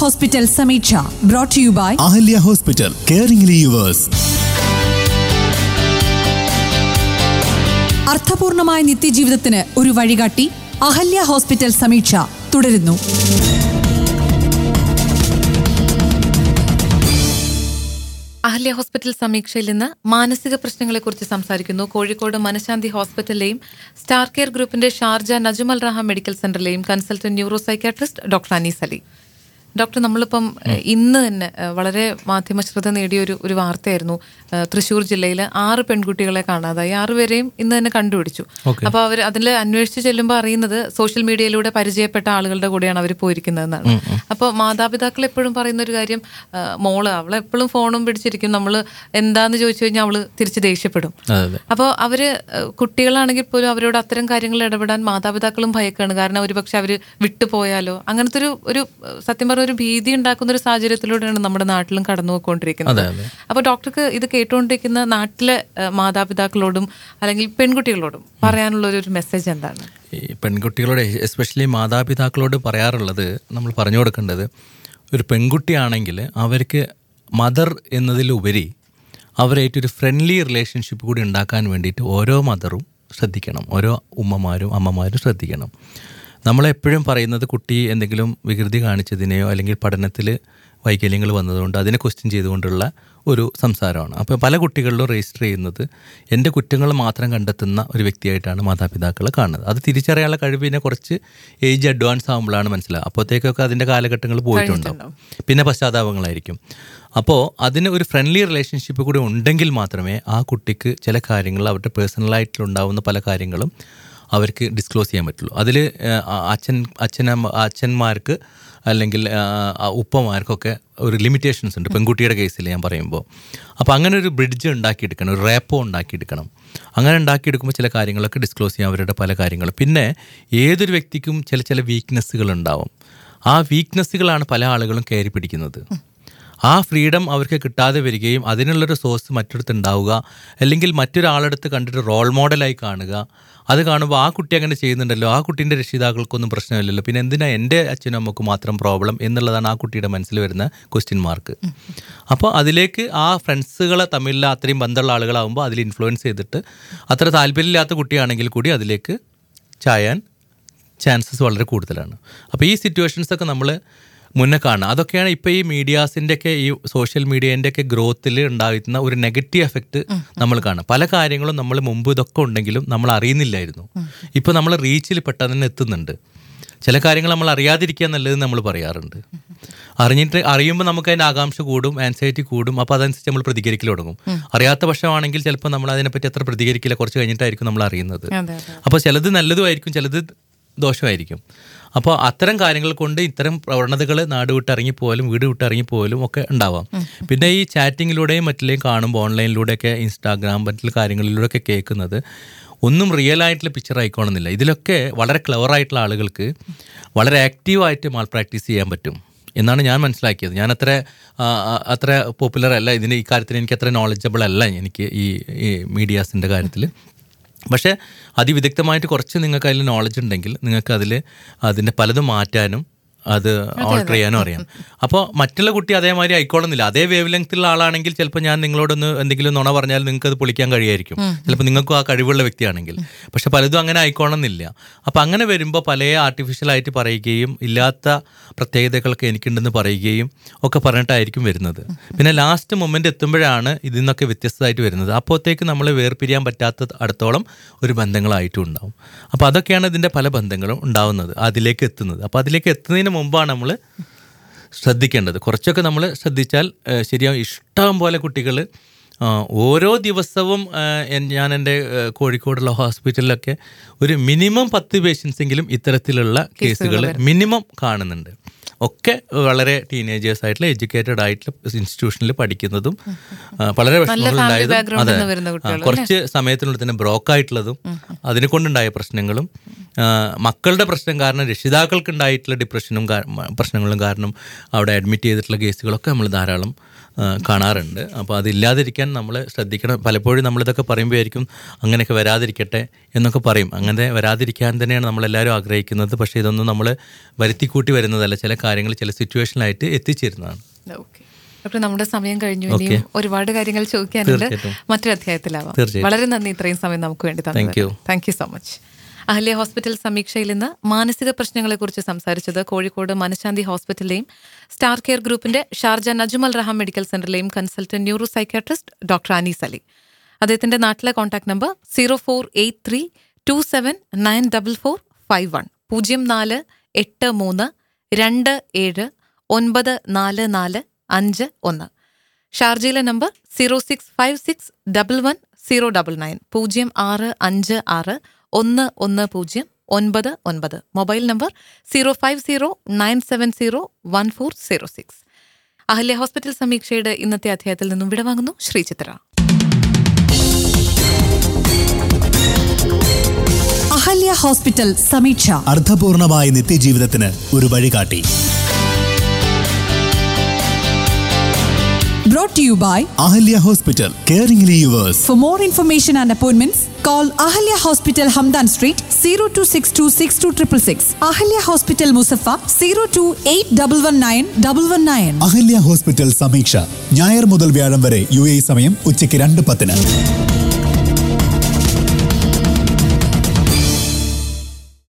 Hospital Sameeksha brought you by Ahalya hospital caring yours അർത്ഥപൂർണമായ നിത്യജീവിതത്തിന് ഒരു വഴികാട്ടി അഹല്യ ഹോസ്പിറ്റൽ സമീക്ഷ തുടരുന്നു അഹല്യ ഹോസ്പിറ്റൽ സമീക്ഷയിൽ നിന്ന് മാനസിക പ്രശ്നങ്ങളെക്കുറിച്ച് സംസാരിക്കുന്നു കോഴിക്കോട് മനഃശാന്തി ഹോസ്പിറ്റലിലെയും സ്റ്റാർ കെയർ ഗ്രൂപ്പിന്റെ ഷാർജ നജുമൽ റഹ മെഡിക്കൽ സെന്ററിലെയും consultant neuro psychiatrist doctor Anees Ali doctor നമ്മളിപ്പം ഏഹ്, ഇന്ന് തന്നെ ഏഹ്, വളരെ മാധ്യമശ്രദ്ധ നേടിയ ഒരു ഒരു വാർത്തയായിരുന്നു ഏഹ്, തൃശ്ശൂർ ജില്ലയിൽ ആറ് പെൺകുട്ടികളെ കാണാതായി ആറുപേരെയും ഇന്ന് തന്നെ കണ്ടുപിടിച്ചു അപ്പോൾ അവർ അതിൽ അന്വേഷിച്ച് ചെല്ലുമ്പോൾ അറിയുന്നത് സോഷ്യൽ മീഡിയയിലൂടെ പരിചയപ്പെട്ട ആളുകളുടെ കൂടെയാണ് അവർ പോയിരിക്കുന്നതെന്നാണ് അപ്പോൾ മാതാപിതാക്കൾ എപ്പോഴും പറയുന്ന ഒരു കാര്യം ആ, മോള് അവളെ എപ്പോഴും ഫോണും പിടിച്ചിരിക്കും നമ്മൾ എന്താന്ന് ചോദിച്ചു കഴിഞ്ഞാൽ അവള് തിരിച്ച് ദേഷ്യപ്പെടും അതെ അതെ അപ്പോൾ അവര് ഏഹ്, കുട്ടികളാണെങ്കിൽ പോലും അവരോട് അത്തരം കാര്യങ്ങൾ ഇടപെടാൻ മാതാപിതാക്കളും ഭയക്കാണ് കാരണം ഒരുപക്ഷെ അവര് വിട്ടുപോയാലോ അങ്ങനത്തെ ഒരു ഒരു ഏഹ്, സത്യം പറഞ്ഞ ഒരു ഭീതി ഉണ്ടാക്കുന്ന ഒരു സാഹചര്യത്തിലൂടെയാണ് നമ്മുടെ നാട്ടിലും കടന്നു പോയിക്കൊണ്ടിരിക്കുന്നത് അപ്പോൾ ഡോക്ടർക്ക് ഇത് കേട്ടുകൊണ്ടിരിക്കുന്ന നാട്ടിലെ ഏഹ്, മാതാപിതാക്കളോടും അല്ലെങ്കിൽ പെൺകുട്ടികളോടും പറയാനുള്ള ഒരു- ഒരു മെസ്സേജ് എന്താണ് ഈ പെൺകുട്ടികളോട് എസ്പെഷ്യലി മാതാപിതാക്കളോട് പറയാറുള്ളത് നമ്മൾ പറഞ്ഞു കൊടുക്കേണ്ടത് ഒരു പെൺകുട്ടിയാണെങ്കിൽ അവർക്ക് മദർ എന്നതിലുപരി അവരായിട്ടൊരു ഫ്രണ്ട്ലി റിലേഷൻഷിപ്പ് കൂടി ഉണ്ടാക്കാൻ വേണ്ടിയിട്ട് ഓരോ മദറും ശ്രദ്ധിക്കണം ഓരോ ഉമ്മമാരും അമ്മമാരും ശ്രദ്ധിക്കണം നമ്മളെപ്പോഴും പറയുന്നത് കുട്ടി എന്തെങ്കിലും വികൃതി കാണിച്ചതിനെയോ അല്ലെങ്കിൽ പഠനത്തിൽ വൈകല്യങ്ങൾ വന്നതുകൊണ്ട് അതിനെ ക്വസ്റ്റ്യൻ ചെയ്തുകൊണ്ടുള്ള ഒരു സംസാരമാണ് അപ്പോൾ പല കുട്ടികളിലും രജിസ്റ്റർ ചെയ്യുന്നത് എൻ്റെ കുറ്റങ്ങൾ മാത്രം കണ്ടെത്തുന്ന ഒരു വ്യക്തിയായിട്ടാണ് മാതാപിതാക്കൾ കാണുന്നത് അത് തിരിച്ചറിയാനുള്ള കഴിവ് പിന്നെ കുറച്ച് ഏജ് അഡ്വാൻസ് ആകുമ്പോഴാണ് മനസ്സിലാവുക അപ്പോഴത്തേക്കൊക്കെ അതിൻ്റെ കാലഘട്ടങ്ങൾ പോയിട്ടുണ്ടാവും പിന്നെ പശ്ചാത്താപങ്ങളായിരിക്കും അപ്പോൾ അതിന് ഒരു ഫ്രണ്ട്ലി റിലേഷൻഷിപ്പ് കൂടി ഉണ്ടെങ്കിൽ മാത്രമേ ആ കുട്ടിക്ക് ചില കാര്യങ്ങൾ അവരുടെ പേഴ്സണലായിട്ടുണ്ടാവുന്ന പല കാര്യങ്ങളും അവർക്ക് ഡിസ്ക്ലോസ് ചെയ്യാൻ പറ്റുള്ളൂ അതിൽ അച്ഛൻ അച്ഛനമ്മ അച്ഛന്മാർക്ക് അല്ലെങ്കിൽ ആ, ആ, ഉപ്പമാർക്കൊക്കെ ഒരു ലിമിറ്റേഷൻസ് ഉണ്ട് പെൺകുട്ടിയുടെ കേസിൽ ഞാൻ പറയുമ്പോൾ അപ്പോൾ അങ്ങനെ ഒരു ബ്രിഡ്ജ് ഉണ്ടാക്കിയെടുക്കണം ഒരു റേപ്പോ ഉണ്ടാക്കിയെടുക്കണം അങ്ങനെ ഉണ്ടാക്കിയെടുക്കുമ്പോൾ ചില കാര്യങ്ങളൊക്കെ ഡിസ്ക്ലോസ് ചെയ്യാം അവരുടെ പല കാര്യങ്ങളും പിന്നെ ഏതൊരു വ്യക്തിക്കും ചില ചില വീക്ക്നെസ്സുകൾ ഉണ്ടാവും ആ വീക്ക്നെസ്സുകളാണ് പല ആളുകളും കയറി പിടിക്കുന്നത് ആ ഫ്രീഡം അവർക്ക് കിട്ടാതെ വരികയും അതിനുള്ളൊരു സോഴ്സ് മറ്റൊരിടത്ത് ഉണ്ടാവുക അല്ലെങ്കിൽ മറ്റൊരാളടുത്ത് കണ്ടിട്ട് റോൾ മോഡലായി കാണുക അത് കാണുമ്പോൾ ആ കുട്ടി അങ്ങനെ ചെയ്യുന്നുണ്ടല്ലോ ആ കുട്ടീൻ്റെ രക്ഷിതാക്കൾക്കൊന്നും പ്രശ്നമില്ലല്ലോ പിന്നെ എന്തിനാ എൻ്റെ അച്ഛനും അമ്മക്കും മാത്രം പ്രോബ്ലം എന്നുള്ളതാണ് ആ കുട്ടിയുടെ മനസ്സിൽ വരുന്ന ക്വസ്റ്റ്യൻ മാർക്ക് അപ്പോൾ അതിലേക്ക് ആ ഫ്രണ്ട്സുകളെ തമ്മിലുള്ള അത്രയും ബന്ധമുള്ള ആളുകളാകുമ്പോൾ അതിൽ ഇൻഫ്ലുവൻസ് ചെയ്തിട്ട് അത്ര താല്പര്യമില്ലാത്ത കുട്ടിയാണെങ്കിൽ കൂടി അതിലേക്ക് ചായാൻ ചാൻസസ് വളരെ കൂടുതലാണ് അപ്പോൾ ഈ സിറ്റുവേഷൻസ് ഒക്കെ നമ്മൾ മുന്നേ കാണുക അതൊക്കെയാണ് ഇപ്പോൾ ഈ മീഡിയാസിൻ്റെ ഒക്കെ ഈ സോഷ്യൽ മീഡിയേൻ്റെ ഒക്കെ ഗ്രോത്തിൽ ഉണ്ടാകുന്ന ഒരു നെഗറ്റീവ് എഫക്റ്റ് നമ്മൾ കാണുക പല കാര്യങ്ങളും നമ്മൾ മുമ്പ് ഇതൊക്കെ ഉണ്ടെങ്കിലും നമ്മൾ അറിയുന്നില്ലായിരുന്നു ഇപ്പോൾ നമ്മൾ റീച്ചിൽ പെട്ടെന്ന് തന്നെ എത്തുന്നുണ്ട് ചില കാര്യങ്ങൾ നമ്മൾ അറിയാതിരിക്കുക നല്ലത് നമ്മൾ പറയാറുണ്ട് അറിഞ്ഞിട്ട് അറിയുമ്പോൾ നമുക്ക് അതിൻ്റെ ആകാംക്ഷ കൂടും ആൻസൈറ്റി കൂടും അപ്പോൾ അതനുസരിച്ച് നമ്മൾ പ്രതികരിക്കൽ തുടങ്ങും അറിയാത്ത പക്ഷമാണെങ്കിൽ ചിലപ്പോൾ നമ്മൾ അതിനെപ്പറ്റി അത്ര പ്രതികരിക്കില്ല കുറച്ച് കഴിഞ്ഞിട്ടായിരിക്കും നമ്മൾ അറിയുന്നത് അതെ അതെ അപ്പോൾ ചിലത് നല്ലതുമായിരിക്കും ചിലത് ദോഷമായിരിക്കും അപ്പോൾ അത്തരം കാര്യങ്ങൾ കൊണ്ട് ഇത്തരം പ്രവണതകൾ നാട് വിട്ടിറങ്ങിപ്പോലും വീട് വിട്ടിറങ്ങിപ്പോലും ഒക്കെ ഉണ്ടാവാം പിന്നെ ഈ ചാറ്റിങ്ങിലൂടെയും മറ്റിലേയും കാണുമ്പോൾ ഓൺലൈനിലൂടെയൊക്കെ ഇൻസ്റ്റാഗ്രാം മറ്റുള്ള കാര്യങ്ങളിലൂടെയൊക്കെ കേൾക്കുന്നത് ഒന്നും റിയൽ ആയിട്ടുള്ള പിക്ചർ ആയിക്കോണമെന്നില്ല ഇതിലൊക്കെ വളരെ ക്ലവർ ആയിട്ടുള്ള ആളുകൾക്ക് വളരെ ആക്റ്റീവായിട്ട് മാൾ പ്രാക്ടീസ് ചെയ്യാൻ പറ്റും എന്നാണ് ഞാൻ മനസ്സിലാക്കിയത് ഞാൻ അത്ര ആ, ആ, അത്ര പോപ്പുലർ അല്ല ഇതിന് ഈ കാര്യത്തിൽ എനിക്ക് അത്ര നോളജബിൾ അല്ല എനിക്ക് ഈ ഈ മീഡിയാസിൻ്റെ കാര്യത്തിൽ പക്ഷേ അതിവിദഗ്ധമായിട്ട് കുറച്ച് നിങ്ങൾക്ക് അതിൽ നോളജ് ഉണ്ടെങ്കിൽ നിങ്ങൾക്ക് അതിൽ അതിൻ്റെ പലതും മാറ്റാനും അത് ഓൾട്ടർ ചെയ്യാനും അറിയാം അപ്പോൾ മറ്റുള്ള കുട്ടി അതേമാതിരി ആയിക്കോളുന്നില്ല അതേ വേവ് ലെങ്ത്തുള്ള ആളാണെങ്കിൽ ചിലപ്പോൾ ഞാൻ നിങ്ങളോടൊന്ന് എന്തെങ്കിലും നുണ പറഞ്ഞാൽ നിങ്ങൾക്ക് അത് പൊളിക്കാൻ കഴിയുമായിരിക്കും ചിലപ്പോൾ നിങ്ങൾക്കും ആ കഴിവുള്ള വ്യക്തിയാണെങ്കിൽ പക്ഷെ പലതും അങ്ങനെ ആയിക്കോണമെന്നില്ല അപ്പോൾ അങ്ങനെ വരുമ്പോൾ പല ആർട്ടിഫിഷ്യലായിട്ട് പറയുകയും ഇല്ലാത്ത പ്രത്യേകതകളൊക്കെ എനിക്കുണ്ടെന്ന് പറയുകയും ഒക്കെ പറഞ്ഞിട്ടായിരിക്കും വരുന്നത് പിന്നെ ലാസ്റ്റ് മൊമെൻ്റ് എത്തുമ്പോഴാണ് ഇതിൽ നിന്നൊക്കെ വ്യത്യസ്തമായിട്ട് വരുന്നത് അപ്പോഴത്തേക്ക് നമ്മൾ വേർപിരിയാൻ പറ്റാത്ത അടുത്തോളം ഒരു ബന്ധങ്ങളായിട്ടും ഉണ്ടാവും അപ്പോൾ അതൊക്കെയാണ് ഇതിൻ്റെ പല ബന്ധങ്ങളും ഉണ്ടാവുന്നത് അതിലേക്ക് എത്തുന്നത് അപ്പോൾ അതിലേക്ക് എത്തുന്നതിന് മുമ്പാണ് നമ്മൾ ശ്രദ്ധിക്കേണ്ടത് കുറച്ചൊക്കെ നമ്മൾ ശ്രദ്ധിച്ചാൽ ഏഹ്, ശരിയാവും ഇഷ്ടം പോലെ കുട്ടികൾ ഓരോ ദിവസവും ഏഹ്, എൻ- ഞാൻ എൻ്റെ ഏഹ്, കോഴിക്കോടുള്ള ഹോസ്പിറ്റലിലൊക്കെ ഒരു മിനിമം പത്ത് പേഷ്യൻസെങ്കിലും ഇത്തരത്തിലുള്ള കേസുകൾ മിനിമം കാണുന്നുണ്ട് ഒക്കെ വളരെ ടീനേജേഴ്സ് ആയിട്ടുള്ള എഡ്യൂക്കേറ്റഡ് ആയിട്ടുള്ള ഇൻസ്റ്റിറ്റ്യൂഷനിൽ പഠിക്കുന്നതും ആ, വളരെ വിഷമങ്ങളുണ്ടായതും background അതെ നിന്ന് വരുന്ന ആ, കുട്ടികൾ, കുറച്ച് സമയത്തിനുള്ളിൽ തന്നെ ബ്രോക്ക് ആയിട്ടുള്ളതും അതിനെ കൊണ്ടുണ്ടായ പ്രശ്നങ്ങളും ആ, മക്കളുടെ പ്രശ്നം കാരണം രക്ഷിതാക്കൾക്ക് ഉണ്ടായിട്ടുള്ള ഡിപ്രഷനും കാ- മ- പ്രശ്നങ്ങളും കാരണം അവിടെ അഡ്മിറ്റ് ചെയ്തിട്ടുള്ള കേസുകളൊക്കെ നമ്മൾ ധാരാളം ആ, കാണാറുണ്ട് അപ്പോൾ അതില്ലാതിരിക്കാൻ നമ്മൾ ശ്രദ്ധിക്കണം പലപ്പോഴും നമ്മളിതൊക്കെ പറയുമ്പോഴായിരിക്കും അങ്ങനെയൊക്കെ വരാതിരിക്കട്ടെ എന്നൊക്കെ പറയും അങ്ങനെ വരാതിരിക്കാൻ തന്നെയാണ് നമ്മളെല്ലാവരും ആഗ്രഹിക്കുന്നത് പക്ഷേ ഇതൊന്നും നമ്മൾ വരുത്തിക്കൂട്ടി വരുന്നതല്ല ചില കാര്യങ്ങൾ ചില സിറ്റുവേഷനിലായിട്ട് എത്തിച്ചേരുന്നതാണ് ഓക്കെ ഡോക്ടർ നമ്മുടെ സമയം കഴിഞ്ഞു ഇനിയും ഒരുപാട് കാര്യങ്ങൾ ചോദിക്കാനുണ്ട് തീർച്ചയായിട്ടും. മറ്റൊരു അധ്യായത്തിലാവാം തീർച്ചയായിട്ടും. വളരെ നന്ദി ഇത്രയും സമയം നമുക്ക് വേണ്ടി Thank you. Thank you so much Ahalya hospital സമീക്ഷയിൽ നിന്ന് മാനസിക പ്രശ്നങ്ങളെക്കുറിച്ച് സംസാരിച്ചത് കോഴിക്കോട് മനശാന്തി ഹോസ്പിറ്റലിലെയും സ്റ്റാർ കെയർ ഗ്രൂപ്പിന്റെ ഷാർജ നജുമൽ റഹാം മെഡിക്കൽ സെന്ററിലെയും consultant neuro psychiatrist doctor Anees Ali അദ്ദേഹത്തിന്റെ നാട്ടിലെ contact number zero four eight three two seven nine double four five one പൂജ്യം നാല് എട്ട് മൂന്ന് രണ്ട് ഏഴ് ഒൻപത് നാല് നാല് അഞ്ച് ഒന്ന് ഷാർജയിലെ number zero six five six double one zero double nine പൂജ്യം ആറ് അഞ്ച് ആറ് ഒന്ന് ഒന്ന് പൂജ്യം ഒൻപത് ഒൻപത് mobile number zero five zero nine seven zero one four zero six Ahalya hospital സമീക്ഷയുടെ ഇന്നത്തെ അധ്യായത്തിൽ നിന്നും വിടവാങ്ങുന്നു ശ്രീചിത്ര അഹല്യ ഹോസ്പിറ്റൽ സമീക്ഷ അർത്ഥപൂർണമായ നിത്യജീവിതത്തിന് ഒരു വഴികാട്ടി brought you by Ahalya hospital caring yours For more information and appointments, call Ahalya Hospital Hamdan Street 02626266. Ahalya Hospital Musaffa 028119119. Ahalya hospital Sameeksha ഞായർ മുതൽ വ്യാഴം വരെ യു എ സമയം ഉച്ചയ്ക്ക് രണ്ട് പത്തിന്